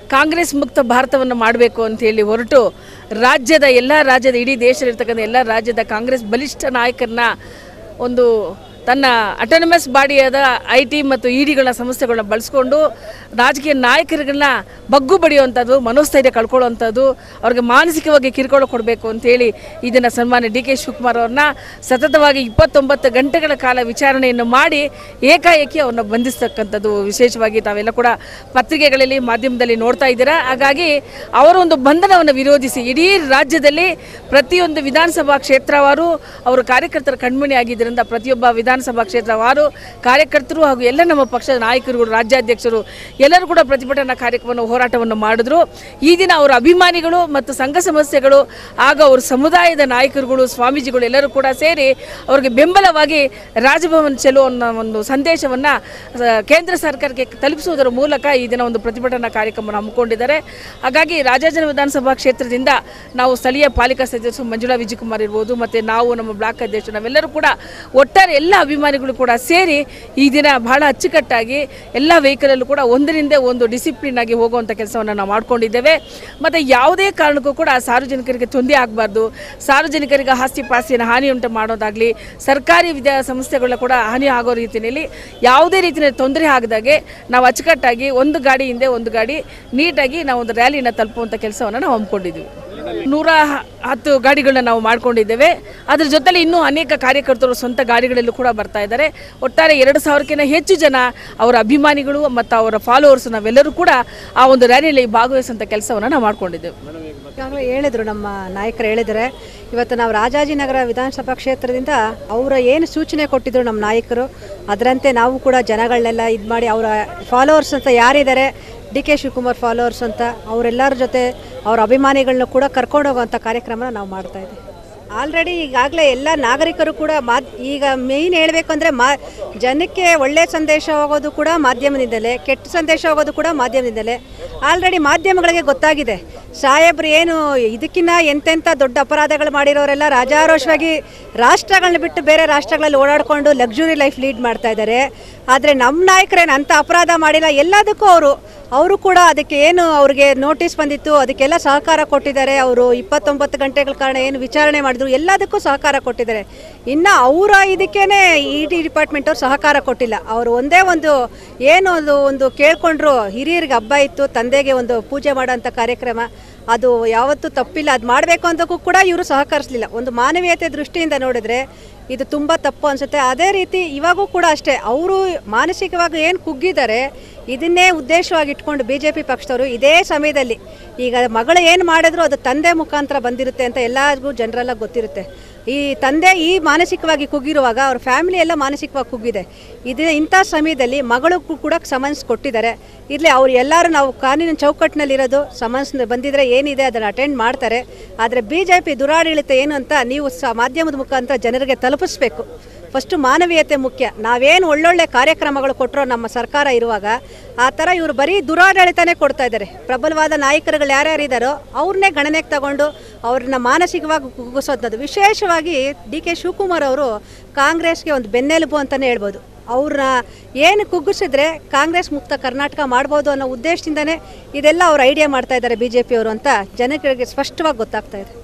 ಕಾಂಗ್ರೆಸ್ ಮುಕ್ತ ಭಾರತವನ್ನು ಮಾಡಬೇಕು ಅಂತೇಳಿ ಹೊರಟು ರಾಜ್ಯದ ಎಲ್ಲ ರಾಜ್ಯದ ಇಡೀ ದೇಶದಲ್ಲಿರ್ತಕ್ಕಂಥ ಎಲ್ಲ ರಾಜ್ಯದ ಕಾಂಗ್ರೆಸ್ ಬಲಿಷ್ಠ ನಾಯಕರನ್ನ ಒಂದು ತನ್ನ ಅಟಾನಮಸ್ ಬಾಡಿಯಾದ ಐ ಟಿ ಮತ್ತು ಇ ಡಿಗಳ ಸಂಸ್ಥೆಗಳನ್ನ ಬಳಸ್ಕೊಂಡು ರಾಜಕೀಯ ನಾಯಕರುಗಳನ್ನ ಬಗ್ಗು ಬಡಿಯುವಂಥದ್ದು ಮನೋಸ್ಥೈರ್ಯ ಕಳ್ಕೊಳ್ಳುವಂಥದ್ದು ಅವ್ರಿಗೆ ಮಾನಸಿಕವಾಗಿ ಕಿರುಕುಳ ಕೊಡಬೇಕು ಅಂತೇಳಿ ಇದನ್ನು ಸನ್ಮಾನ್ಯ ಡಿ ಕೆ ಶಿವಕುಮಾರ್ ಅವ್ರನ್ನ ಸತತವಾಗಿ ಇಪ್ಪತ್ತೊಂಬತ್ತು ಗಂಟೆಗಳ ಕಾಲ ವಿಚಾರಣೆಯನ್ನು ಮಾಡಿ ಏಕಾಏಕಿ ಅವ್ರನ್ನ ಬಂಧಿಸ್ತಕ್ಕಂಥದ್ದು ವಿಶೇಷವಾಗಿ ತಾವೆಲ್ಲ ಕೂಡ ಪತ್ರಿಕೆಗಳಲ್ಲಿ ಮಾಧ್ಯಮದಲ್ಲಿ ನೋಡ್ತಾ ಇದ್ದೀರಾ ಹಾಗಾಗಿ ಅವರ ಒಂದು ಬಂಧನವನ್ನು ವಿರೋಧಿಸಿ ಇಡೀ ರಾಜ್ಯದಲ್ಲಿ ಪ್ರತಿಯೊಂದು ವಿಧಾನಸಭಾ ಕ್ಷೇತ್ರವಾರು ಅವರು ಕಾರ್ಯಕರ್ತರ ಕಣ್ಮಣಿ ಆಗಿದ್ದರಿಂದ ಪ್ರತಿಯೊಬ್ಬ ವಿಧಾನಸಭಾ ಕ್ಷೇತ್ರವಾರು ಕಾರ್ಯಕರ್ತರು ಹಾಗೂ ಎಲ್ಲ ನಮ್ಮ ಪಕ್ಷದ ನಾಯಕರುಗಳು ರಾಜ್ಯಾಧ್ಯಕ್ಷರು ಎಲ್ಲರೂ ಕೂಡ ಪ್ರತಿಭಟನಾ ಕಾರ್ಯಕ್ರಮವನ್ನು ಹೋರಾಟವನ್ನು ಮಾಡಿದ್ರು ಈ ದಿನ ಅವರ ಅಭಿಮಾನಿಗಳು ಮತ್ತು ಸಂಘ ಸಂಸ್ಥೆಗಳು ಆಗ ಅವ್ರ ಸಮುದಾಯದ ನಾಯಕರುಗಳು ಸ್ವಾಮೀಜಿಗಳು ಎಲ್ಲರೂ ಕೂಡ ಸೇರಿ ಅವರಿಗೆ ಬೆಂಬಲವಾಗಿ ರಾಜಭವನ್ ಚೆಲೋ ಅನ್ನೋ ಒಂದು ಸಂದೇಶವನ್ನು ಕೇಂದ್ರ ಸರ್ಕಾರಕ್ಕೆ ತಲುಪಿಸುವುದರ ಮೂಲಕ ಈ ದಿನ ಒಂದು ಪ್ರತಿಭಟನಾ ಕಾರ್ಯಕ್ರಮವನ್ನು ಹಮ್ಮಿಕೊಂಡಿದ್ದಾರೆ ಹಾಗಾಗಿ ರಾಜಾಜನ ವಿಧಾನಸಭಾ ಕ್ಷೇತ್ರದಿಂದ ನಾವು ಸ್ಥಳೀಯ ಪಾಲಿಕಾ ಸದಸ್ಯರು ಮಂಜುಳಾ ವಿಜಯಕುಮಾರ್ ಇರ್ಬೋದು ಮತ್ತು ನಾವು ನಮ್ಮ ಬ್ಲಾಕ್ ಅಧ್ಯಕ್ಷರು ನಾವೆಲ್ಲರೂ ಕೂಡ ಒಟ್ಟಾರೆ ಎಲ್ಲ ಅಭಿಮಾನಿಗಳು ಕೂಡ ಸೇರಿ ಈ ದಿನ ಬಹಳ ಅಚ್ಚುಕಟ್ಟಾಗಿ ಎಲ್ಲ ವೆಹಿಕಲಲ್ಲೂ ಕೂಡ ಒಂದರಿಂದ ಒಂದು ಡಿಸಿಪ್ಲಿನ್ ಆಗಿ ಹೋಗುವಂಥ ಕೆಲಸವನ್ನು ನಾವು ಮಾಡ್ಕೊಂಡಿದ್ದೇವೆ ಮತ್ತು ಯಾವುದೇ ಕಾರಣಕ್ಕೂ ಕೂಡ ಸಾರ್ವಜನಿಕರಿಗೆ ತೊಂದರೆ ಆಗಬಾರ್ದು ಸಾರ್ವಜನಿಕರಿಗೆ ಆಸ್ತಿ ಪಾಸ್ತಿಯನ್ನು ಹಾನಿ ಉಂಟು ಮಾಡೋದಾಗಲಿ ಸರ್ಕಾರಿ ವಿದ್ಯಾ ಸಂಸ್ಥೆಗಳ ಕೂಡ ಹಾನಿ ಆಗೋ ರೀತಿಯಲ್ಲಿ ಯಾವುದೇ ರೀತಿಯ ತೊಂದರೆ ಆಗದಾಗೆ ನಾವು ಅಚ್ಚುಕಟ್ಟಾಗಿ ಒಂದು ಗಾಡಿ ಹಿಂದೆ ಒಂದು ಗಾಡಿ ನೀಟಾಗಿ ನಾವು ಒಂದು ರ್ಯಾಲಿನ ತಲುಪುವಂಥ ಕೆಲಸವನ್ನು ನಾವು ಹಮ್ಮಿಕೊಂಡಿದ್ದೀವಿ ನೂರ ಹ- ಹತ್ತು ಗಾಡಿಗಳನ್ನ ನಾವು ಮಾಡ್ಕೊಂಡಿದ್ದೇವೆ ಅದ್ರ ಜೊತೆಲಿ ಇನ್ನೂ ಅನೇಕ ಕಾರ್ಯಕರ್ತರು ಸ್ವಂತ ಗಾಡಿಗಳಲ್ಲೂ ಕೂಡ ಬರ್ತಾ ಇದ್ದಾರೆ ಒಟ್ಟಾರೆ ಎರಡು ಸಾವಿರಕ್ಕಿಂತ ಹೆಚ್ಚು ಜನ ಅವರ ಅಭಿಮಾನಿಗಳು ಮತ್ತು ಅವರ ಫಾಲೋವರ್ಸ್ ನಾವೆಲ್ಲರೂ ಕೂಡ ಆ ಒಂದು ರ್ಯಾಲಿಯಲ್ಲಿ ಭಾಗವಹಿಸುವಂಥ ಕೆಲಸವನ್ನು ನಾವು ಮಾಡ್ಕೊಂಡಿದ್ದೇವೆ ಈಗಾಗಲೇ ಹೇಳಿದರು ನಮ್ಮ ನಾಯಕರು ಹೇಳಿದರೆ ಇವತ್ತು ನಾವು ರಾಜಾಜಿನಗರ ವಿಧಾನಸಭಾ ಕ್ಷೇತ್ರದಿಂದ ಅವರ ಏನು ಸೂಚನೆ ಕೊಟ್ಟಿದ್ರು ನಮ್ಮ ನಾಯಕರು ಅದರಂತೆ ನಾವು ಕೂಡ ಜನಗಳನ್ನೆಲ್ಲ ಇದು ಮಾಡಿ ಅವರ ಫಾಲೋವರ್ಸ್ ಅಂತ ಯಾರಿದ್ದಾರೆ ಡಿ ಕೆ ಶಿವಕುಮಾರ್ ಫಾಲೋವರ್ಸ್ ಅಂತ ಅವರೆಲ್ಲರ ಜೊತೆ ಅವ್ರ ಅಭಿಮಾನಿಗಳನ್ನ ಕೂಡ ಕರ್ಕೊಂಡು ಹೋಗುವಂಥ ಕಾರ್ಯಕ್ರಮನ ನಾವು ಮಾಡ್ತಾ ಇದ್ದೀವಿ ಆಲ್ರೆಡಿ ಈಗಾಗಲೇ ಎಲ್ಲ ನಾಗರಿಕರು ಕೂಡ ಮಾದ್ ಈಗ ಮೇಯ್ನ್ ಹೇಳಬೇಕು ಅಂದರೆ ಮಾ ಜನಕ್ಕೆ ಒಳ್ಳೆಯ ಸಂದೇಶ ಹೋಗೋದು ಕೂಡ ಮಾಧ್ಯಮದಿಂದಲೇ ಕೆಟ್ಟ ಸಂದೇಶ ಹೋಗೋದು ಕೂಡ ಮಾಧ್ಯಮದಿಂದಲೇ ಆಲ್ರೆಡಿ ಮಾಧ್ಯಮಗಳಿಗೆ ಗೊತ್ತಾಗಿದೆ ಸಾಹೇಬ್ರು ಏನು ಇದಕ್ಕಿಂತ ಎಂತೆಂಥ ದೊಡ್ಡ ಅಪರಾಧಗಳು ಮಾಡಿರೋರೆಲ್ಲ ರಾಜಾರೋಷವಾಗಿ ರಾಷ್ಟ್ರಗಳನ್ನ ಬಿಟ್ಟು ಬೇರೆ ರಾಷ್ಟ್ರಗಳಲ್ಲಿ ಓಡಾಡಿಕೊಂಡು ಲಕ್ಸುರಿ ಲೈಫ್ ಲೀಡ್ ಮಾಡ್ತಾ ಇದ್ದಾರೆ ಆದರೆ ನಮ್ಮ ನಾಯಕರೇನು ಅಂಥ ಅಪರಾಧ ಮಾಡಿಲ್ಲ ಎಲ್ಲದಕ್ಕೂ ಅವರು ಅವರು ಕೂಡ ಅದಕ್ಕೆ ಏನು ಅವ್ರಿಗೆ ನೋಟಿಸ್ ಬಂದಿತ್ತು ಅದಕ್ಕೆಲ್ಲ ಸಹಕಾರ ಕೊಟ್ಟಿದ್ದಾರೆ ಅವರು ಇಪ್ಪತ್ತೊಂಬತ್ತು ಗಂಟೆಗಳ ಕಾರಣ ಏನು ವಿಚಾರಣೆ ಮಾಡಿದ್ರು ಎಲ್ಲದಕ್ಕೂ ಸಹಕಾರ ಕೊಟ್ಟಿದ್ದಾರೆ ಇನ್ನು ಅವರ ಇದಕ್ಕೇನೆ ಇ ಡಿ ಡಿಪಾರ್ಟ್ಮೆಂಟ್ ಅವ್ರು ಸಹಕಾರ ಕೊಟ್ಟಿಲ್ಲ ಅವರು ಒಂದೇ ಒಂದು ಏನು ಒಂದು ಒಂದು ಕೇಳ್ಕೊಂಡ್ರು ಹಿರಿಯರಿಗೆ ಹಬ್ಬ ಇತ್ತು ತಂದೆಗೆ ಒಂದು ಪೂಜೆ ಮಾಡೋಂಥ ಕಾರ್ಯಕ್ರಮ ಅದು ಯಾವತ್ತೂ ತಪ್ಪಿಲ್ಲ ಅದು ಮಾಡಬೇಕು ಅಂತಕ್ಕೂ ಕೂಡ ಇವರು ಸಹಕರಿಸಲಿಲ್ಲ ಒಂದು ಮಾನವೀಯತೆ ದೃಷ್ಟಿಯಿಂದ ನೋಡಿದ್ರೆ ಇದು ತುಂಬ ತಪ್ಪು ಅನಿಸುತ್ತೆ ಅದೇ ರೀತಿ ಇವಾಗೂ ಕೂಡ ಅಷ್ಟೇ ಅವರು ಮಾನಸಿಕವಾಗಿ ಏನು ಕುಗ್ಗಿದ್ದಾರೆ ಇದನ್ನೇ ಉದ್ದೇಶವಾಗಿ ಇಟ್ಕೊಂಡು ಬಿ ಜೆ ಪಿ ಪಕ್ಷದವರು ಇದೇ ಸಮಯದಲ್ಲಿ ಈಗ ಮಗಳು ಏನು ಮಾಡಿದ್ರು ಅದು ತಂದೆ ಮುಖಾಂತರ ಬಂದಿರುತ್ತೆ ಅಂತ ಎಲ್ಲರಿಗೂ ಜನರೆಲ್ಲ ಗೊತ್ತಿರುತ್ತೆ ಈ ತಂದೆ ಈ ಮಾನಸಿಕವಾಗಿ ಕುಗ್ಗಿರುವಾಗ ಅವ್ರ ಫ್ಯಾಮಿಲಿ ಎಲ್ಲ ಮಾನಸಿಕವಾಗಿ ಕುಗ್ಗಿದೆ ಇದು ಇಂಥ ಸಮಯದಲ್ಲಿ ಮಗಳಿಗೂ ಕೂಡ ಸಮನ್ಸ್ ಕೊಟ್ಟಿದ್ದಾರೆ ಇರಲಿ ಅವ್ರು ಎಲ್ಲರೂ ನಾವು ಕಾನೂನಿನ ಚೌಕಟ್ಟಿನಲ್ಲಿರೋದು ಸಮನ್ಸ್ ಬಂದಿದ್ರೆ ಏನಿದೆ ಅದನ್ನು ಅಟೆಂಡ್ ಮಾಡ್ತಾರೆ ಆದರೆ ಬಿ ಜೆ ಪಿ ದುರಾಡಳಿತ ಏನು ಅಂತ ನೀವು ಸ ಮಾಧ್ಯಮದ ಮುಖಾಂತರ ಜನರಿಗೆ ತಲುಪಿಸ್ಬೇಕು ಫಸ್ಟು ಮಾನವೀಯತೆ ಮುಖ್ಯ ನಾವೇನು ಒಳ್ಳೊಳ್ಳೆ ಕಾರ್ಯಕ್ರಮಗಳು ಕೊಟ್ಟರೋ ನಮ್ಮ ಸರ್ಕಾರ ಇರುವಾಗ ಆ ಥರ ಇವರು ಬರೀ ದುರಾಡಳಿತನೇ ಕೊಡ್ತಾ ಇದ್ದಾರೆ ಪ್ರಬಲವಾದ ನಾಯಕರುಗಳು ಯಾರ್ಯಾರಿದ್ದಾರೋ ಅವ್ರನ್ನೇ ಗಣನೆಗೆ ತಗೊಂಡು ಅವ್ರನ್ನ ಮಾನಸಿಕವಾಗಿ ಕುಗ್ಗಿಸೋದು ವಿಶೇಷವಾಗಿ ಡಿ ಕೆ ಶಿವಕುಮಾರ್ ಅವರು ಕಾಂಗ್ರೆಸ್ಗೆ ಒಂದು ಬೆನ್ನೆಲುಬು ಅಂತಲೇ ಹೇಳ್ಬೋದು ಅವ್ರನ್ನ ಏನು ಕುಗ್ಗಿಸಿದ್ರೆ ಕಾಂಗ್ರೆಸ್ ಮುಕ್ತ ಕರ್ನಾಟಕ ಮಾಡ್ಬೋದು ಅನ್ನೋ ಉದ್ದೇಶದಿಂದನೇ ಇದೆಲ್ಲ ಅವ್ರು ಐಡಿಯಾ ಮಾಡ್ತಾ ಇದ್ದಾರೆ ಬಿ ಜೆ ಪಿಯವರು ಅಂತ ಜನಗಳಿಗೆ ಸ್ಪಷ್ಟವಾಗಿ ಗೊತ್ತಾಗ್ತಾ ಇದೆ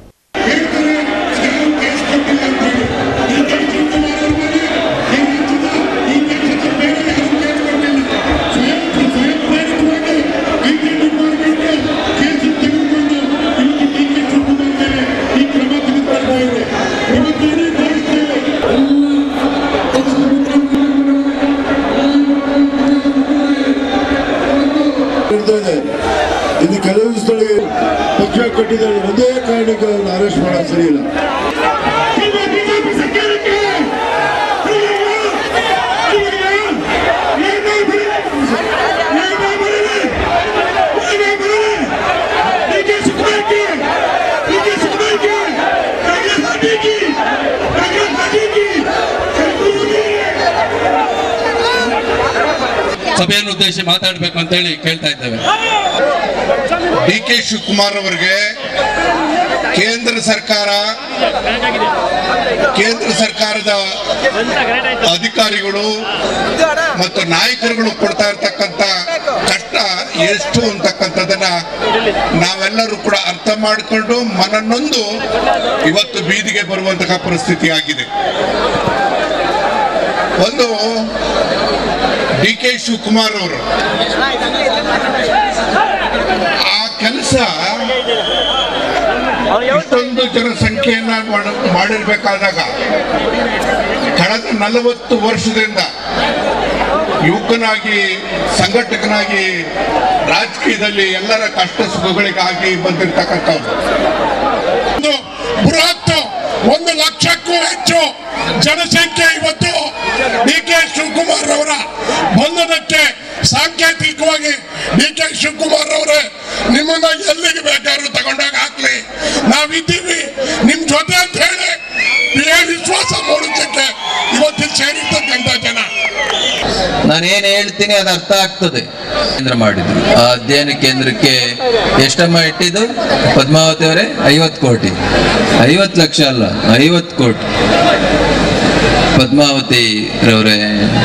ಹೇಳ್ತಾ ಇದೆ ಇನ್ನು ಕೆಲವು ಸ್ಥಳಕ್ಕೆ ಪಕ್ಷ ಕಟ್ಟಿದ್ದಾರೆ ಒಂದೇ ಕಾರಣಕ್ಕೆ ಅವ್ರನ್ನ ಅರೆಸ್ಟ್ ಮಾಡೋದು ಸರಿ ಇಲ್ಲ ಬಿಜೆಪಿ ಸರ್ಕಾರಕ್ಕೆ ಸಭೆಯನ್ನು ಉದ್ದೇಶಿಸಿ ಮಾತಾಡಬೇಕು ಅಂತ ಹೇಳಿ ಕೇಳ್ತಾ ಇದ್ದೇವೆ ಡಿ ಕೆ ಶಿವಕುಮಾರ್ ಅವರಿಗೆ ಕೇಂದ್ರ ಸರ್ಕಾರ ಕೇಂದ್ರ ಸರ್ಕಾರದ ಅಧಿಕಾರಿಗಳು ಮತ್ತು ನಾಯಕರುಗಳು ಕೊಡ್ತಾ ಇರ್ತಕ್ಕಂಥ ಕಷ್ಟ ಎಷ್ಟು ಅಂತಕ್ಕಂಥದ್ದನ್ನ ನಾವೆಲ್ಲರೂ ಕೂಡ ಅರ್ಥ ಮಾಡಿಕೊಂಡು ಮನನೊಂದು ಇವತ್ತು ಬೀದಿಗೆ ಬರುವಂತಹ ಪರಿಸ್ಥಿತಿ ಆಗಿದೆ ಒಂದು ಡಿ ಕೆ ಶಿವಕುಮಾರ್ ಅವರು ಆ ಕೆಲಸ ಇಷ್ಟೊಂದು ಜನಸಂಖ್ಯೆಯನ್ನ ಮಾಡ- ಮಾಡಿರ್ಬೇಕಾದಾಗ ಕಳೆದ ನಲವತ್ತು ವರ್ಷದಿಂದ ಯುವಕನಾಗಿ ಸಂಘಟಕನಾಗಿ ರಾಜಕೀಯದಲ್ಲಿ ಎಲ್ಲರ ಕಷ್ಟ ಸುಖಗಳಿಗಾಗಿ ಬಂದಿರತಕ್ಕಂಥವ್ರು ಒಂದು ಬೃಹತ್ ಒಂದು ಲಕ್ಷಕ್ಕೂ ಹೆಚ್ಚು ಜನಸಂಖ್ಯೆ ಇವತ್ತು ಡಿ ಕೆ ಶಿವಕುಮಾರ್ ಅವರ ಬಂಧನಕ್ಕೆ ಸಾಂಕೇತಿಕವಾಗಿ ಡಿ ಕೆ ಶಿವಕುಮಾರ್ ಅವರೇ ನಿಮ್ಮನ್ನ ಎಲ್ಲಿಗೆ ಬೇಕಾದ್ರೂ ತಗೊಂಡೋಗಿ ಹಾಕ್ಲಿ ನಾವಿದ್ದೀವಿ ನಿಮ್ ಜೊತೆ ಅಂತ ಹೇಳಿ ಏ ವಿಶ್ವಾಸ ಮೂಡಿಸಕ್ಕೆ ಇವತ್ತು ಸೇರಿರ್ತಕ್ಕಂಥ ಜನ ನಾನೇನು ಹೇಳ್ತೀನಿ ಅದು ಅರ್ಥ ಆಗ್ತದೆ ಕೇಂದ್ರ ಮಾಡಿದ್ರು ಆ ಅಧ್ಯಯನ ಕೇಂದ್ರಕ್ಕೆ ಎಷ್ಟಮ್ಮ ಇಟ್ಟಿದ್ದು ಪದ್ಮಾವತಿ ಅವರೇ ಐವತ್ತು ಕೋಟಿ ಐವತ್ತು ಲಕ್ಷ ಅಲ್ಲ ಐವತ್ತು ಕೋಟಿ ಪದ್ಮಾವತಿ ರವರೇ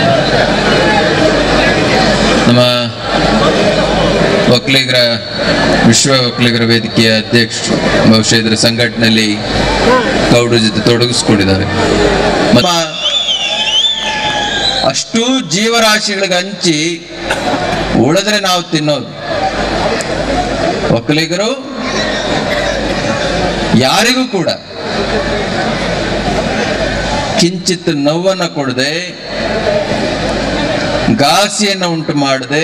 ನಮ್ಮ ಒಕ್ಕಲಿಗರ ವಿಶ್ವ ಒಕ್ಕಲಿಗರ ವೇದಿಕೆಯ ಅಧ್ಯಕ್ಷರು ಬಹುಶಃ ಇದರ ಸಂಘಟನೆಯಲ್ಲಿ ಗೌಡ ಜೊತೆ ತೊಡಗಿಸ್ಕೊಂಡಿದ್ದಾರೆ ನಮ್ಮ ಅಷ್ಟು ಜೀವರಾಶಿಗಳಿಗೆ ಹಂಚಿ ಉಳಿದ್ರೆ ನಾವು ತಿನ್ನೋದು ಒಕ್ಕಲಿಗರು ಯಾರಿಗೂ ಕೂಡ ಕಿಂಚಿತ್ ನೋವನ್ನ ಕೊಡದೆ ಘಾಸಿಯನ್ನು ಉಂಟು ಮಾಡದೆ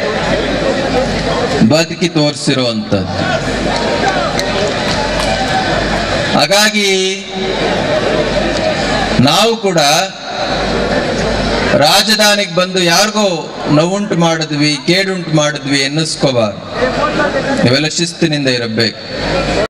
ಬದುಕಿ ತೋರಿಸಿರುವಂಥದ್ದು ಹಾಗಾಗಿ ನಾವು ಕೂಡ ರಾಜಧಾನಿಗೆ ಬಂದು ಯಾರಿಗೋ ನೋವುಂಟು ಮಾಡಿದ್ವಿ ಕೇಡುಂಟು ಮಾಡಿದ್ವಿ ಎನ್ನಿಸ್ಕೋಬಾರ್ದು ಇವೆಲ್ಲ ಶಿಸ್ತಿನಿಂದ ಇರಬೇಕು